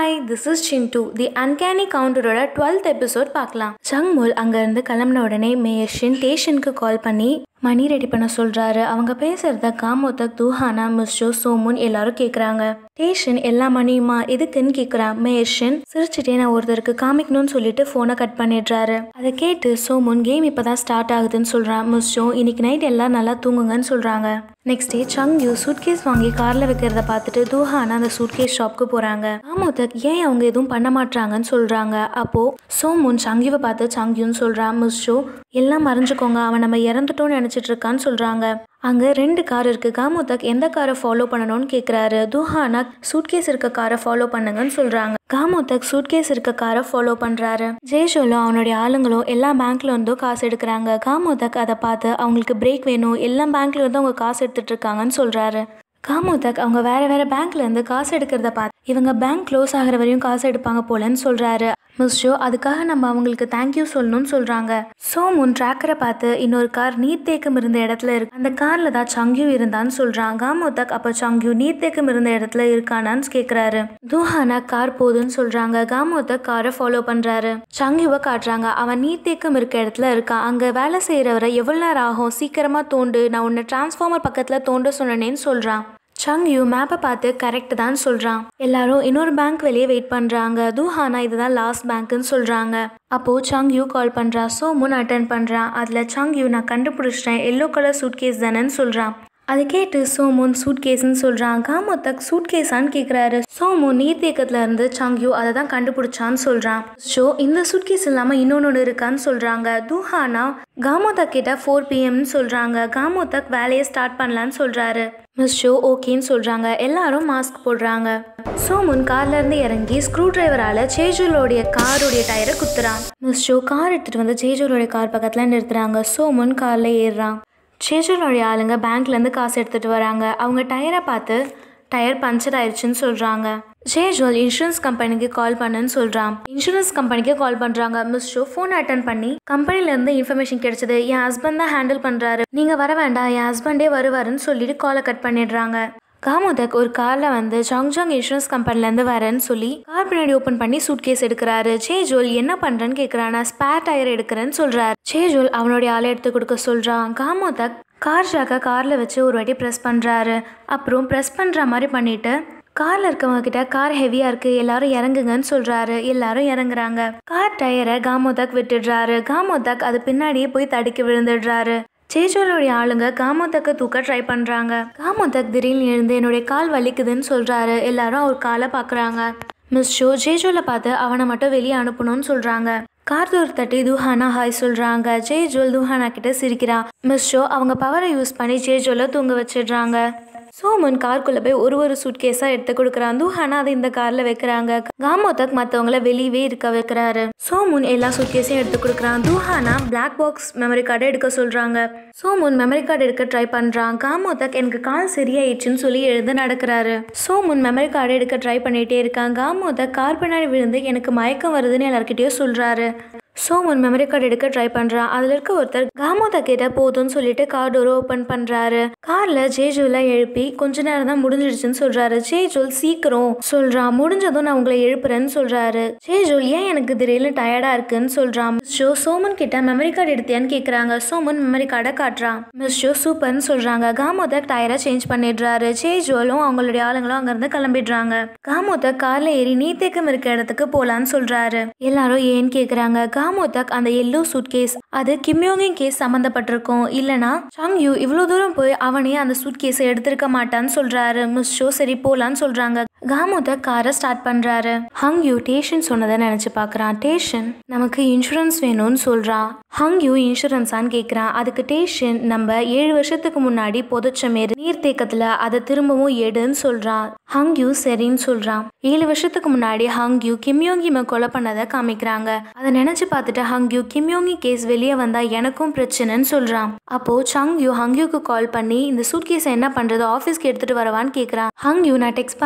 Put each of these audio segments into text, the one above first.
hi this is Chintu the uncanny கவுண்டரோட twelfth episode பார்க்கலாம் சங்முல் அங்கேருந்து கிளம்பின உடனே மேயர் ஷின் ஸ்டேஷனுக்கு கால் பண்ணி மணி ரெடி பண்ண சொல்கிறாரு அவங்க பேசுகிறத காமோதக் துஹானா மிஸ்டோ சோமுன் எல்லாரும் கேட்குறாங்க ஸ்டேஷன் எல்லா மணியுமா எதுக்குன்னு கேட்குறான் மேயர் ஷின் சிரிச்சுட்டே நான் ஒருத்தருக்கு காமிக்கணும்னு சொல்லிட்டு ஃபோனை கட் பண்ணிடுறாரு அதை கேட்டு சோமுன் கேம் இப்போ தான் ஸ்டார்ட் ஆகுதுன்னு சொல்கிறான் மிஸ்டோ இன்னைக்கு நைட் எல்லாம் நல்லா தூங்குங்கன்னு சொல்கிறாங்க நெக்ஸ்ட் டே சங்யூ சூட்கேஸ் வாங்கி கார்ல வைக்கிறத பார்த்துட்டு தூஹானா அந்த சூட்கேஸ் ஷாப்க்கு போறாங்க ஆமோதக் ஏன் அவங்க எதுவும் பண்ண மாட்டாங்கன்னு சொல்றாங்க அப்போ சோமுன் சங்கிவை பார்த்து சங்கியூன்னு சொல்றான் மிஸ்ஷோ எல்லாம் மறைஞ்சுக்கோங்க அவன் நம்ம இறந்துட்டோம்னு நினைச்சிட்டு இருக்கான்னு சொல்றாங்க அங்க ரெண்டு கார் இருக்கு காமோதக் எந்த காரை ஃபாலோ பண்ணணும்னு கேக்குறாரு துஹானா சூட்கேஸ் இருக்க காரை ஃபாலோ பண்ணுங்கன்னு சொல்றாங்க காமோதக் சூட்கேஸ் இருக்க காரை ஃபாலோ பண்றாரு ஜெய்ஷோலும் அவனுடைய ஆளுங்களும் எல்லா பேங்க்ல இருந்தும் காசு எடுக்கிறாங்க காமோதக் அதை பார்த்து அவங்களுக்கு பிரேக் வேணும் எல்லா பேங்க்ல இருந்தும் அவங்க காசு எடுத்துட்டு இருக்காங்கன்னு சொல்றாரு காமோதக் அவங்க வேற வேற பேங்க்ல இருந்து காசு எடுக்கிறத பார்த்து இவங்க பேங்க் க்ளோஸ் ஆகிற வரையும் காசு எடுப்பாங்க போலன்னு சொல்றாரு மிஸ்டோ அதுக்காக நம்ம அவங்களுக்கு தேங்க்யூ சொல்லணும்னு சொல்றாங்க சோமுன் ட்ராக்கரை பார்த்து இன்னொரு கார் நீர்த்தேக்கம் இருந்த இடத்துல இருக்கு அந்த கார்ல தான் சங்கியூ இருந்தான்னு சொல்றான் காமோதக் அப்ப சங்கியூ நீர்த்தேக்கம் இருந்த இடத்துல இருக்கானான்னு கேக்குறாரு தூஹானா கார் போகுதுன்னு சொல்றாங்க காமோதக் காரை ஃபாலோ பண்றாரு சங்கியூவை காட்டுறாங்க அவன் நீர்த்தேக்கம் இருக்க இடத்துல இருக்கான் அங்க வேலை செய்யறவரை எவ்வளவு நேரம் ஆகும் சீக்கிரமா தோண்டு நான் உன்னை டிரான்ஸ்ஃபார்மர் பக்கத்துல தோண்ட சொன்னேன்னு சொல்றான் சங்யூ மேப்பை பார்த்து கரெக்ட் தான் சொல்கிறான் எல்லாரும் இன்னொரு பேங்க் வெளியே வெயிட் பண்ணுறாங்க தூஹானா இதுதான் லாஸ்ட் பேங்க்குன்னு சொல்கிறாங்க அப்போது சங்யூ கால் பண்ணுறா சோமுன் அட்டன் பண்ணுறான் அதில் சங்யூ நான் கண்டுபிடிச்சிட்டேன் எல்லோ கலர் சூட்கேஸ் தானேன்னு சொல்கிறான் அதை கேட்டு சோமுன் சூட்கேஸ்ன்னு சொல்கிறான் காமோதக் சூட்கேஸான்னு கேட்குறாரு சோமு நீர்த்தேக்கத்தில் இருந்து சங்யூ அதை தான் கண்டுபிடிச்சான்னு சொல்கிறான் ஷோ இந்த சூட்கேஸ் இல்லாமல் இன்னொன்று இருக்கான்னு சொல்கிறாங்க தூஹானா காமோதக் கிட்ட ஃபோர் பிஎம்னு சொல்கிறாங்க காமோதக் வேலையை ஸ்டார்ட் பண்ணலான்னு சொல்கிறாரு மிஸ் ஷோ ஓகேன்னு சொல்கிறாங்க எல்லாரும் மாஸ்க் போடுறாங்க சோமுன் கார்லேருந்து இறங்கி ஸ்க்ரூ டிரைவரால் சேஜூலோடைய காருடைய டயரை குத்துறான் மிஸ் ஷோ கார் எடுத்துகிட்டு வந்து சேஜூலோடைய கார் பக்கத்தில் நிறுத்துறாங்க சோமுன் காரில் ஏறுறான் சேஜூலோடைய ஆளுங்க பேங்க்லேருந்து காசு எடுத்துகிட்டு வராங்க அவங்க டயரை பார்த்து டயர் பஞ்சர் ஆயிடுச்சுன்னு சொல்கிறாங்க ஜேஜுவல் இன்சூரன்ஸ் கம்பெனிக்கு கால் பண்ணுன்னு சொல்கிறான் இன்சூரன்ஸ் கம்பெனிக்கு கால் பண்ணுறாங்க மிஸ் ஷோ ஃபோன் அட்டன் பண்ணி கம்பெனிலேருந்து இன்ஃபர்மேஷன் கிடைச்சது என் ஹஸ்பண்ட் தான் ஹேண்டில் பண்ணுறாரு நீங்கள் வர வேண்டாம் என் ஹஸ்பண்டே வருவாருன்னு சொல்லிட்டு காலை கட் பண்ணிடுறாங்க காமோதக் ஒரு காரில் வந்து ஜாங்ஜாங் இன்சூரன்ஸ் கம்பெனிலேருந்து வரேன்னு சொல்லி கார் பின்னாடி ஓப்பன் பண்ணி சூட் கேஸ் எடுக்கிறாரு சேஜோல் என்ன பண்ணுறேன்னு கேட்குறான் நான் ஸ்பேர் டயர் எடுக்கிறேன்னு சொல்கிறார் சேஜோல் அவனுடைய ஆளை எடுத்து கொடுக்க சொல்கிறான் காமோதக் கார் ஷாக்கை காரில் வச்சு ஒரு வாட்டி ப்ரெஸ் பண்ணுறாரு அப்புறம் ப்ரெஸ் பண்ணுற மாதிரி பண்ணிவிட்டு கார்ல இருக்கவங்க கிட்ட கார் ஹெவியா இருக்கு எல்லாரும் இறங்குங்கன்னு சொல்றாரு எல்லாரும் இறங்குறாங்க கார் டயரை காமோதக் விட்டுடுறாரு காமோதக் அது பின்னாடியே போய் தடுக்கி விழுந்துடுறாரு சேச்சோலுடைய ஆளுங்க காமோதக்க தூக்க ட்ரை பண்றாங்க காமோதக் திடீர்னு எழுந்து என்னுடைய கால் வலிக்குதுன்னு சொல்றாரு எல்லாரும் அவர் காலை பாக்குறாங்க மிஸ் ஷோ ஜேஜோல பார்த்து அவனை மட்டும் வெளியே அனுப்பணும்னு சொல்றாங்க கார் தூர் தட்டி துஹானா ஹாய் சொல்றாங்க ஜேஜோல் துஹானா கிட்ட சிரிக்கிறான் மிஸ் ஷோ அவங்க பவரை யூஸ் பண்ணி ஜேஜோல தூங்க வச்சிடுறாங்க சோமன் கார்க்குள்ள போய் ஒரு ஒரு சூட் கேஸா எடுத்து கொடுக்குறான் துஹானா அதை இந்த கார்ல வைக்கிறாங்க காமோதக் மத்தவங்கள வெளியவே இருக்க வைக்கிறாரு சோமுன் எல்லா சூட் கேஸையும் எடுத்து கொடுக்குறான் துஹானா பிளாக் பாக்ஸ் மெமரி கார்டை எடுக்க சொல்றாங்க சோமுன் மெமரி கார்டு எடுக்க ட்ரை பண்றான் காமோதக் எனக்கு கால் சரியாயிடுச்சுன்னு சொல்லி எழுந்து நடக்கிறாரு சோமுன் மெமரி கார்டு எடுக்க ட்ரை பண்ணிட்டே இருக்கான் காமோதக் கார் பின்னாடி விழுந்து எனக்கு மயக்கம் வருதுன்னு எல்லார்கிட்டயும் சொல்றாரு சோமன் மெமரி கார்டு எடுக்க ட்ரை பண்ணுறான் அதில் இருக்க ஒருத்தர் காமோதா கிட்ட போதும்னு சொல்லிட்டு கார் டோரை ஓப்பன் பண்ணுறாரு காரில் ஜேஜுவெல்லாம் எழுப்பி கொஞ்ச நேரம் தான் முடிஞ்சிடுச்சுன்னு சொல்கிறாரு ஜேஜுவல் சீக்கிரம் சொல்கிறான் முடிஞ்சதும் நான் உங்களை எழுப்புறேன்னு சொல்கிறாரு ஜேஜுவல் ஏன் எனக்கு திடீர்னு டயர்டாக இருக்குன்னு சொல்கிறான் மிஸ் ஷோ சோமன் கிட்ட மெமரி கார்டு எடுத்தியான்னு கேட்குறாங்க சோமன் மெமரி கார்டை காட்டுறான் மிஸ் ஷோ சூப்பர்னு சொல்கிறாங்க காமோதக் டயரை சேஞ்ச் பண்ணிடுறாரு ஜேஜுவலும் அவங்களுடைய ஆளுங்களும் அங்கேருந்து கிளம்பிடுறாங்க காமோதக் காரில் ஏறி நீத்தேக்கம் இருக்க இடத்துக்கு போகலான்னு சொல்கிறாரு எல்லாரும் ஏன்னு கேட்குறாங்க காமோதக் அந்த எல்லோ சூட் கேஸ் அது கிம்யோங்கிங் கேஸ் சம்மந்தப்பட்டிருக்கும் இல்லனா சாங்யூ இவ்வளோ தூரம் போய் அவனே அந்த சூட் கேஸை எடுத்திருக்க மாட்டான்னு சொல்றாரு மிஸ் ஷோ சரி போலான்னு சொல்றாங்க காமோதக் காரை ஸ்டார்ட் பண்றாரு ஹங்யூ டேஷன் சொன்னதை நினைச்சு பார்க்கறான் டேஷன் நமக்கு இன்சூரன்ஸ் வேணும்னு சொல்றான் ஹங்யூ இன்சூரன்ஸான்னு கேட்குறான் அதுக்கு டேஷன் நம்ம ஏழு வருஷத்துக்கு முன்னாடி புதைச்ச மாரி நீர்த்தேக்கத்தில் அதை திரும்பவும் எடுன்னு சொல்றான் ஹங்யூ சரின்னு சொல்றான் ஏழு வருஷத்துக்கு முன்னாடி ஹங்யூ கிம்யோங்கிமை கொலை பண்ணதை காமிக்கிறாங்க அதை நினைச்சு பார்த்துட்டு ஹங்யூ கிம்யோங்கி கேஸ் வெளியே வந்தா எனக்கும் பிரச்சனைன்னு சொல்றான் அப்போ சங்யூ ஹங்யூக்கு கால் பண்ணி இந்த சூட் கேஸை என்ன பண்றது ஆஃபீஸ்க்கு எடுத்துட்டு வரவான்னு கேட்குறான் ஹங்யூ நான் டெக்ஸ்ட் பண்றேன் அந்த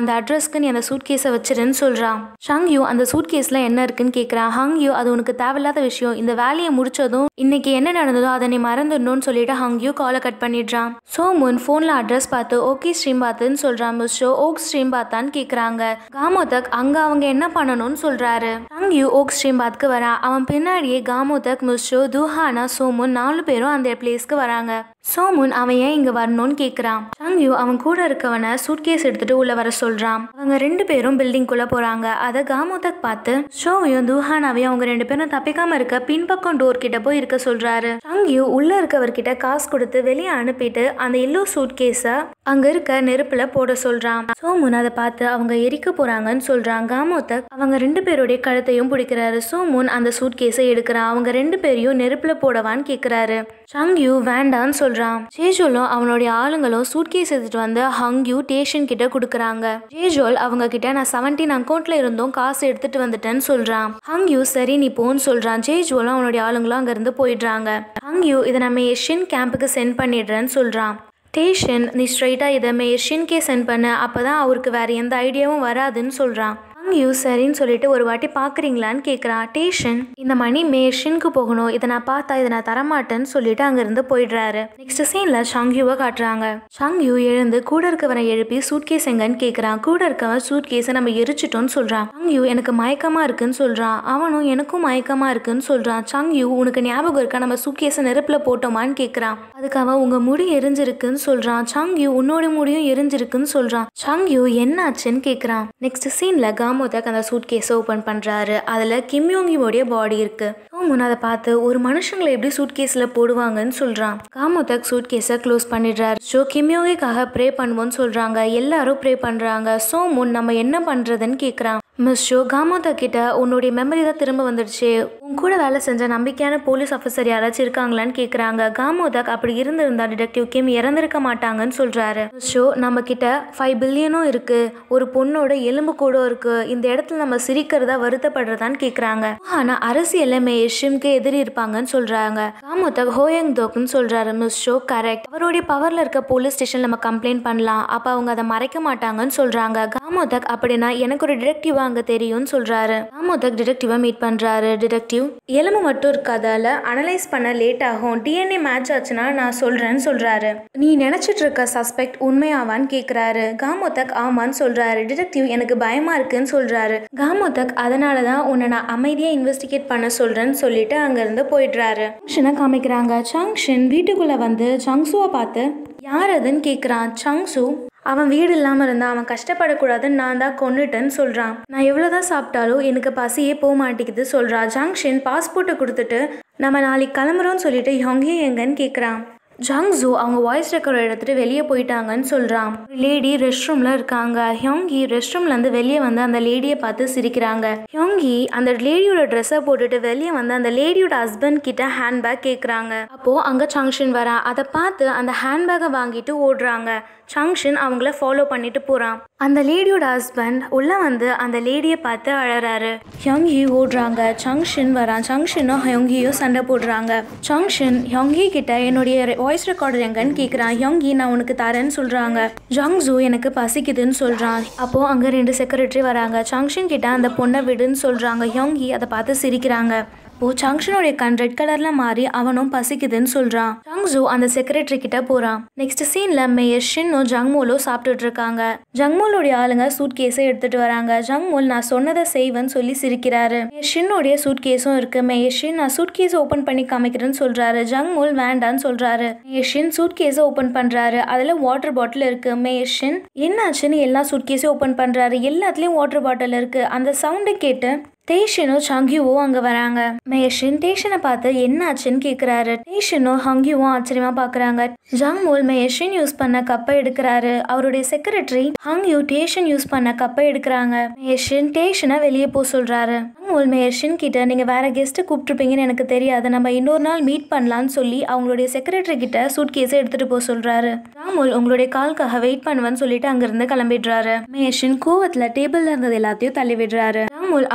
இந்த அட்ரஸ்க்கு நீ அந்த சூட் கேஸை வச்சிருன்னு சொல்றான் ஷங் யூ அந்த சூட் கேஸ்ல என்ன இருக்குன்னு கேட்குறான் ஹங் யூ அது உனக்கு தேவையில்லாத விஷயம் இந்த வேலையை முடிச்சதும் இன்னைக்கு என்ன நடந்ததோ அதை நீ மறந்துடணும்னு சொல்லிட்டு ஹங் யூ காலை கட் பண்ணிடுறான் சோ முன் ஃபோனில் அட்ரஸ் பார்த்து ஓகே ஸ்ட்ரீம் பார்த்துன்னு சொல்றான் மிஸ் ஷோ ஓக் ஸ்ட்ரீம் பார்த்தான்னு கேட்குறாங்க காமோதக் அங்க அவங்க என்ன பண்ணணும்னு சொல்றாரு ஹங் யூ ஓக் ஸ்ட்ரீம் பார்த்துக்கு வரான் அவன் பின்னாடியே காமோதக் மிஸ் ஷோ துஹானா சோமுன் நாலு பேரும் அந்த பிளேஸ்க்கு வராங்க சோமுன் அவன் ஏன் இங்க வரணும்னு கேக்குறான் சங்யூ அவன் கூட இருக்கவனை சூட்கேஸ் எடுத்துட்டு உள்ள வர சொல்றான் அவங்க ரெண்டு பேரும் பில்டிங்குள்ள போறாங்க அதை காமோதக் பார்த்து ஷோவையும் துஹானாவையும் அவங்க ரெண்டு பேரும் தப்பிக்காம இருக்க பின்பக்கம் டோர் கிட்ட போய் இருக்க சொல்றாரு சங்யூ உள்ள இருக்கவர்கிட்ட காசு கொடுத்து வெளியே அனுப்பிட்டு அந்த எல்லோ சூட் கேஸ அங்க இருக்க நெருப்புல போட சொல்றான் சோமுன் அதை பார்த்து அவங்க எரிக்க போறாங்கன்னு சொல்றான் காமோதக் அவங்க ரெண்டு பேருடைய கழுத்தையும் பிடிக்கிறாரு சோமுன் அந்த சூட் கேஸை எடுக்கிறான் அவங்க ரெண்டு பேரையும் நெருப்புல போடவான்னு கேக்குறாரு சங்யூ வேண்டான்னு சொல்றான் ஜேஜோலும் அவனுடைய ஆளுங்களும் சூட்கேஸ் எடுத்துட்டு வந்து ஹங்யூ டேஷன் கிட்ட கொடுக்குறாங்க ஜேஜோல் அவங்க கிட்ட நான் செவன்டீன் அக்கௌண்ட்ல இருந்தும் காசு எடுத்துட்டு வந்துட்டேன்னு சொல்றான் ஹங்யூ சரி நீ போன்னு சொல்றான் ஜேஜோலும் அவனுடைய ஆளுங்களும் அங்க இருந்து போயிடுறாங்க ஹங்யூ இதை நம்ம ஏஷியன் கேம்புக்கு சென்ட் பண்ணிடுறேன்னு சொல்றான் டேஷன் நீ ஸ்ட்ரைட்டாக இதை மேஷின்கே சென்ட் பண்ண அப்போ தான் அவருக்கு வேறு எந்த ஐடியாவும் வராதுன்னு சொல்கிறான் யூ சரின்னு சொல்லிட்டு ஒரு வாட்டி பார்க்குறீங்களான்னு கேட்குறான் டேஷன் இந்த மணி மேஷினுக்கு போகணும் இதை நான் பார்த்தா இதை நான் தரமாட்டேன்னு சொல்லிட்டு அங்கேருந்து போயிடுறாரு நெக்ஸ்ட் சீனில் ஷாங்யூவை காட்டுறாங்க ஷாங்யூ எழுந்து கூட இருக்கவனை எழுப்பி சூட்கேஸ் எங்கன்னு கேட்குறான் கூட இருக்கவன் சூட்கேஸை நம்ம எரிச்சிட்டோம்னு சொல்கிறான் ஷாங்யூ எனக்கு மயக்கமாக இருக்குன்னு சொல்கிறான் அவனும் எனக்கும் மயக்கமாக இருக்குன்னு சொல்கிறான் ஷாங்யூ உனக்கு ஞாபகம் இருக்கா நம்ம சூட்கேஸை நெருப்பில் போட்டோமான்னு கேட்குறான் அதுக்கு அவன் உங்கள் முடி எரிஞ்சிருக்குன்னு சொல்கிறான் ஷாங்யூ உன்னோட முடியும் எரிஞ்சிருக்குன்னு சொல்கிறான் ஷாங்யூ என்னாச்சுன்னு கேட்குறான் நெக்ஸ்ட் சீனில் காமோதக் அந்த சூட் கேஸை ஓப்பன் பண்ணுறாரு அதில் கிம்யோங்கியோடைய பாடி இருக்கு சோமுன் அதை பார்த்து ஒரு மனுஷங்களை எப்படி சூட் கேஸில் போடுவாங்கன்னு சொல்கிறான் காமோதக் சூட் கேஸை க்ளோஸ் பண்ணிடுறாரு ஷோ கிம்யோகிக்காக ப்ரே பண்ணுவோன்னு சொல்கிறாங்க எல்லாரும் ப்ரே பண்ணுறாங்க சோமுன் நம்ம என்ன பண்ணுறதுன்னு கேட்குறான் மிஸ் ஷோ காமோதா கிட்ட உன்னுடைய மெமரி தான் திரும்ப வந்துடுச்சு உன் கூட வேலை செஞ்ச நம்பிக்கையான போலீஸ் ஆஃபீஸர் யாராச்சும் இருக்காங்களான்னு கேட்குறாங்க காமோதக் அப்படி இருந்திருந்தா டிடெக்டிவ் கிம் இறந்திருக்க மாட்டாங்கன்னு சொல்கிறாரு மிஸ் ஷோ நம்ம கிட்ட ஃபைவ் பில்லியனும் இருக்கு ஒரு பொண்ணோட எலும்பு கூட இருக்கு இந்த இடத்துல நம்ம சிரிக்கிறதா வருத்தப்படுறதான்னு கேட்குறாங்க ஆனால் அரசியல்ல மேஷிம்க்கு எதிரி இருப்பாங்கன்னு சொல்றாங்க காமோதக் ஹோயங் தோக்னு சொல்றாரு மிஸ் ஷோ கரெக்ட் அவருடைய பவர்ல இருக்க போலீஸ் ஸ்டேஷன் நம்ம கம்ப்ளைண்ட் பண்ணலாம் அப்ப அவங்க அதை மறைக்க மாட்டாங்கன்னு சொல்றாங்க காமோதக் அப்படின்னா எனக்கு ஒரு டிடெக்டிவ் அங்க தெரியும்னு சொல்றாரு காமோதக் டிடெக்டிவை மீட் பண்றாரு டிடெக்டிவ் எலும்பு மட்டும் இருக்காதால அனலைஸ் பண்ண லேட் ஆகும் டிஎன்ஏ மேட்ச் ஆச்சுன்னா நான் சொல்றேன்னு சொல்றாரு நீ நினைச்சிட்டு இருக்க சஸ்பெக்ட் உண்மையாவான்னு கேக்குறாரு காமோதக் ஆமான்னு சொல்றாரு டிடெக்டிவ் எனக்கு பயமா இருக்குன்னு சொல்றாரு காமோதக் அதனால தான் உன்னை நான் அமைதியா இன்வெஸ்டிகேட் பண்ண சொல்றேன்னு சொல்லிட்டு அங்கிருந்து போயிடுறாரு சங்ஷனை காமிக்கிறாங்க சங்ஷன் வீட்டுக்குள்ள வந்து சங்சுவை பார்த்து யார் அதுன்னு கேட்குறான் சங்சு அவன் வீடு இல்லாமல் இருந்தான் அவன் கஷ்டப்படக்கூடாதுன்னு நான் தான் கொன்னுட்டேன்னு சொல்கிறான் நான் எவ்வளோதான் சாப்பிட்டாலும் எனக்கு பசியே போக மாட்டேங்குது சொல்கிறா ஜங்ஷன் பாஸ்போர்ட்டை கொடுத்துட்டு நம்ம நாளைக்கு கிளம்புறோம்னு சொல்லிட்டு ஹொங்கே எங்கன்னு கேட்குறான் ஜாங்ஸு அவங்க வாய்ஸ் ரெக்கார்டர் எடுத்துட்டு வெளியே போயிட்டாங்கன்னு சொல்கிறான் லேடி ரெஸ்ட் ரூமில் இருக்காங்க ஹியோங்கி ரெஸ்ட் ரூம்லேருந்து வெளியே வந்து அந்த லேடியை பார்த்து சிரிக்கிறாங்க ஹியோங்கி அந்த லேடியோட ட்ரெஸ்ஸை போட்டுட்டு வெளியே வந்து அந்த லேடியோட ஹஸ்பண்ட் கிட்ட ஹேண்ட்பேக் கேட்குறாங்க அப்போது அங்கே சங்ஷன் வரா அதை பார்த்து அந்த ஹேண்ட்பேக்கை வாங்கிட்டு ஓடுறாங்க சங்ஷன் அவங்கள ஃபாலோ பண்ணிட்டு போகிறான் அந்த லேடியோட ஹஸ்பண்ட் உள்ளே வந்து அந்த லேடியை பார்த்து அழறாரு ஹியோங்கி ஓடுறாங்க சங்ஷன் வரான் சங்ஷனும் ஹியோங்கியும் சண்டை போடுறாங்க சங்ஷன் ஹியோங்கி கிட்ட என்னுடைய வாய்ஸ் ரெக்கார்டர் எங்கன்னு கேட்குறான் ஹியோங்கி நான் உனக்கு தரேன்னு சொல்கிறாங்க ஜாங்ஸு எனக்கு பசிக்குதுன்னு சொல்கிறான் அப்போது அங்கே ரெண்டு செக்ரட்டரி வராங்க சங்ஷன் கிட்ட அந்த பொண்ணை விடுன்னு சொல்கிறாங்க ஹியோங்கி அதை பார்த்து சிரிக்கிறாங்க ஓ சங்ஷனுடைய கண் ரெட் கலர்ல மாறி அவனும் பசிக்குதுன்னு சொல்றான் ஜங்ஸு அந்த செக்ரட்டரி கிட்ட போறான் நெக்ஸ்ட் சீன்ல மேயர் ஷின்னும் ஜங்மூலோ சாப்பிட்டுட்டு இருக்காங்க ஜங்மூலுடைய ஆளுங்க சூட் கேஸை எடுத்துட்டு வராங்க ஜங்மூல் நான் சொன்னதை செய்வேன்னு சொல்லி சிரிக்கிறாரு மேயர் ஷின்னுடைய சூட் கேஸும் இருக்கு மேயர் ஷின் நான் சூட் கேஸ் ஓபன் பண்ணி காமிக்கிறேன்னு சொல்றாரு ஜங்மூல் வேண்டான்னு சொல்றாரு மேயர் ஷின் சூட் கேஸை ஓபன் பண்றாரு அதுல வாட்டர் பாட்டில் இருக்கு மேயர் ஷின் என்னாச்சுன்னு எல்லா சூட் கேஸையும் ஓபன் பண்றாரு எல்லாத்துலயும் வாட்டர் பாட்டில் இருக்கு அந்த சவுண்டை கேட்டு டேஷனும் சங்கியுவும் அங்கே வராங்க மேஷன் டேஷனை பார்த்து என்ன ஆச்சுன்னு கேட்குறாரு டேஷனும் ஹங்கியும் ஆச்சரியமா பார்க்குறாங்க ஜங்மூல் மேஷன் யூஸ் பண்ண கப்பை எடுக்கிறாரு அவருடைய செக்ரட்டரி ஹங்யூ டேஷன் யூஸ் பண்ண கப்பை எடுக்கிறாங்க மேஷன் டேஷனை வெளியே போக சொல்றாரு ஜங்மூல் மேஷன் கிட்ட நீங்க வேற கெஸ்ட்டை கூப்பிட்டுருப்பீங்கன்னு எனக்கு தெரியாது நம்ம இன்னொரு நாள் மீட் பண்ணலாம்னு சொல்லி அவங்களுடைய செக்ரட்டரி கிட்ட சூட் கேஸை எடுத்துட்டு போக சொல்றாரு ராமுல் உங்களுடைய கால்க்காக வெயிட் பண்ணுவேன்னு சொல்லிட்டு அங்கிருந்து கிளம்பிடுறாரு மேஷன் கோவத்துல டேபிள்ல இருந்தது எல்லாத்தையும் தள்ளி விடுறாரு ராமுல் அவர் எடுத்த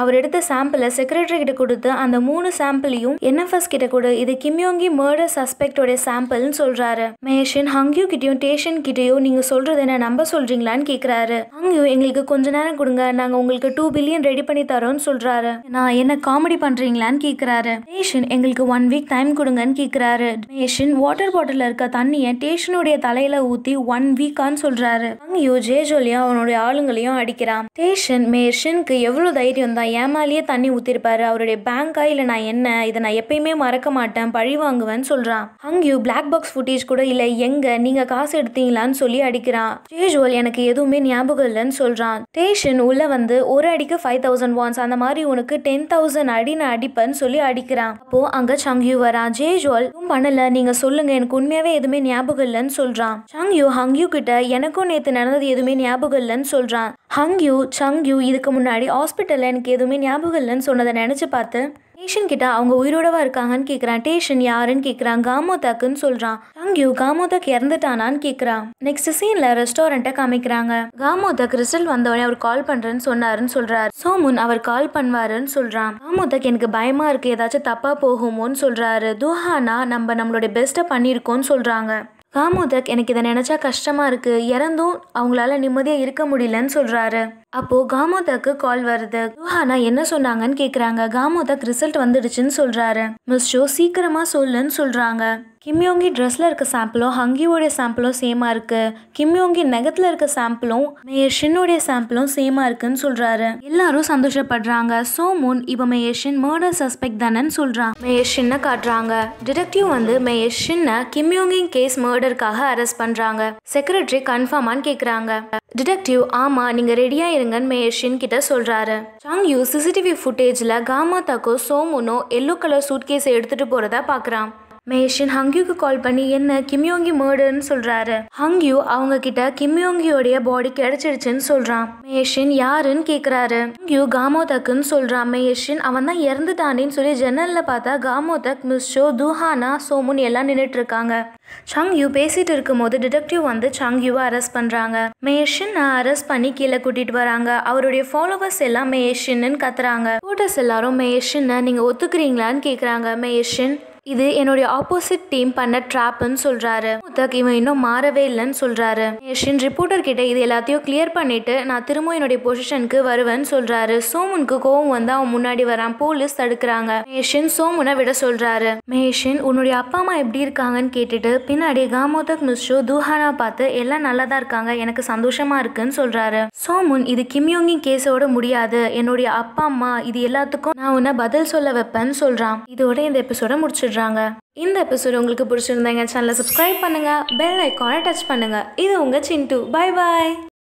சாம்பிளை செக்ரட்டரி கிட்ட கொடுத்து அந்த மூணு சாம்பிளையும் என்எஃப்எஸ் கிட்ட கொடு இது கிம்யோங்கி மர்டர் சஸ்பெக்டோட சாம்பிள்னு சொல்றாரு மேஷன் ஹங்யூ கிட்டயும் டேஷன் கிட்டயும் நீங்க சொல்றது என்ன நம்ப சொல்றீங்களான்னு கேக்குறாரு ஹங்யூ எங்களுக்கு கொஞ்ச நேரம் கொடுங்க நாங்க உங்களுக்கு டூ பில்லியன் ரெடி பண்ணி தரோம்னு சொல்றாரு நான் என்ன காமெடி பண்றீங்களான்னு கேக்குறாரு டேஷன் எங்களுக்கு ஒன் வீக் டைம் கொடுங்கன்னு கேக்குறாரு மேஷன் வாட்டர் பாட்டில் இருக்க தண்ணியை டேஷனுடைய தலையில ஊத்தி ஒன் வீக்கான்னு சொல்றாரு ஹங்யூ ஜேஜோலியும் அவனுடைய ஆளுங்களையும் அடிக்கிறான் டேஷன் மேஷனுக்கு எவ்வளவு தைரியம் தான் ஏமாலியே தண்ணி ஊத்திருப்பாரு அவருடைய பேங்கா இல்ல நான் என்ன இதை நான் எப்பயுமே மறக்க மாட்டேன் பழி வாங்குவேன்னு சொல்றான் ஹங்யூ பிளாக் பாக்ஸ் ஃபுட்டேஜ் கூட இல்ல எங்க நீங்க காசு எடுத்தீங்களான்னு சொல்லி அடிக்கிறான் ஜேஜுவல் எனக்கு எதுவுமே ஞாபகம் இல்லைன்னு சொல்றான் டேஷன் உள்ள வந்து ஒரு அடிக்கு ஃபைவ் தௌசண்ட் வான்ஸ் அந்த மாதிரி உனக்கு டென் தௌசண்ட் அடி நான் அடிப்பேன்னு சொல்லி அடிக்கிறான் அப்போ அங்க சங்யூ வரான் ஜேஜுவல் "எதுவும் பண்ணல நீங்க சொல்லுங்க எனக்கு உண்மையாவே எதுவுமே ஞாபகம் இல்லைன்னு சொல்றான் சங்யூ ஹங்யூ கிட்ட எனக்கும் நேத்து நடந்தது எதுவுமே ஞாபகம் இல்லைன்னு சொல்றான் ஹங்யூ சங்யூ இதுக்கு முன்னாடி ஹாஸ்பிட்டல்ல எனக்கு எதுவுமே ஞாபகம் இல்லைன்னு சொன்னதை நினைச்சு பார்த்து டேஷன் கிட்ட அவங்க உயிரோடவா இருக்காங்கன்னு கேக்குறான் டேஷன் யாருன்னு கேக்குறான் காமோதாக்குன்னு சொல்றான் சங்யூ காமோதாக் இறந்துட்டானான்னு கேக்குறான் நெக்ஸ்ட் சீன்ல ரெஸ்டாரண்ட்டை காமிக்கிறாங்க காமோதாக் ரிசல்ட் வந்தவொடனே அவர் கால் பண்றேன்னு சொன்னாருன்னு சொல்றாரு சோமுன் அவர் கால் பண்ணுவாருன்னு சொல்றான் காமோதாக் எனக்கு பயமா இருக்கு ஏதாச்சும் தப்பா போகுமோன்னு சொல்றாரு துஹானா நம்ம நம்மளோட பெஸ்ட்டை பண்ணியிருக்கோம்னு சொல்றாங்க காமோதக் எனக்கு இதை நினைச்சா கஷ்டமா இருக்கு இறந்தும் அவங்களால நிம்மதியா இருக்க முடியலன்னு சொல்றாரு அப்போ காமோதக்கு கால் வருது ருஹானா என்ன சொன்னாங்கன்னு கேக்குறாங்க காமோதக் ரிசல்ட் வந்துடுச்சுன்னு சொல்றாரு மிஸ் ஷோ சீக்கிரமா சொல்லுன்னு சொல்றாங்க கிம்யோங்கி ட்ரெஸ்ல இருக்க சாம்பிளும் ஹங்கியோடைய சாம்பிளும் சேமா இருக்கு கிம்யோங்கி நெகத்துல இருக்க சாம்பிளும் மேயர் ஷின்னோடைய சாம்பிளும் சேமா இருக்குன்னு சொல்றாரு எல்லாரும் சந்தோஷப்படுறாங்க சோமுன் இப்போ மேயர் ஷின் மர்டர் சஸ்பெக்ட் தானேன்னு சொல்றான் மேயர் ஷின்னை காட்டுறாங்க டிடெக்டிவ் வந்து மேயர் ஷின்னை கிம்யோங்கி கேஸ் மர்டருக்காக அரெஸ்ட் பண்றாங்க செக்ரட்டரி கன்ஃபார்மான்னு கேக்குறாங்க டிடெக்டிவ் ஆமா நீங்க ரெடியா இருங்கன்னு மேயர் ஷின் கிட்ட சொல்றாரு சாங்யூ சிசிடிவி ஃபுட்டேஜ்ல காமா தக்கோ சோமுனோ எல்லோ கலர் சூட்கேஸ் எடுத்துட்டு போறதா பாக்குறான் மேஷன் ஹங்யூக்கு கால் பண்ணி என்ன கிம்யோங்கி மர்டர்னு சொல்றாரு ஹங்யூ அவங்க கிட்ட கிம்யோங்கியோடைய பாடி கிடைச்சிருச்சுன்னு சொல்றான் மேஷன் யாருன்னு கேக்குறாரு ஹங்யூ காமோதக்குன்னு சொல்றான் மேஷன் அவன் தான் இறந்துட்டானேன்னு சொல்லி ஜன்னல்ல பார்த்தா காமோதக் மிஸ்ஷோ துஹானா சோமுன் எல்லாம் நின்றுட்டு இருக்காங்க சங்யூ பேசிட்டு இருக்கும்போது டிடெக்டிவ் வந்து சங்யூவை அரெஸ்ட் பண்றாங்க மேஷன் அரெஸ்ட் பண்ணி கீழே கூட்டிட்டு வராங்க அவருடைய ஃபாலோவர்ஸ் எல்லாம் மேஷன்னு கத்துறாங்க போட்டர்ஸ் எல்லாரும் மேஷன்னு நீங்க ஒத்துக்கிறீங்களான்னு கேக்குறாங்க மேஷன் இது என்னுடைய ஆப்போசிட் டீம் பண்ண ட்ராப்னு சொல்றாரு முத்தக் இவன் இன்னும் மாறவே இல்லைன்னு சொல்றாரு யஷின் ரிப்போர்ட்டர் கிட்ட இது எல்லாத்தையும் கிளியர் பண்ணிட்டு நான் திரும்ப என்னுடைய பொசிஷனுக்கு வருவேன்னு சொல்றாரு சோமுனுக்கு கோவம் வந்து அவன் முன்னாடி வரான் போலீஸ் தடுக்கிறாங்க மேஷின் சோமுனை விட சொல்றாரு மேஷின் உன்னுடைய அப்பா அம்மா எப்படி இருக்காங்கன்னு கேட்டுட்டு பின்னாடி காமோதக் மிஸ்ரோ தூஹானா பார்த்து எல்லாம் நல்லா தான் இருக்காங்க எனக்கு சந்தோஷமா இருக்குன்னு சொல்றாரு சோமுன் இது கிம்யோங்கி கேஸோட முடியாது என்னுடைய அப்பா அம்மா இது எல்லாத்துக்கும் நான் உன்னை பதில் சொல்ல வைப்பேன்னு சொல்றான் இதோட இந்த எபிசோட முடிச்சிடுறாங்க இந்த எபிசோட் உங்களுக்கு பிடிச்சிருந்தா எங்கள் சேனலை சப்ஸ்கிரைப் பண்ணுங்க பெல் ஐக்கானை டச் பண்ணுங்க இது உங்க சிண்டு பை பாய்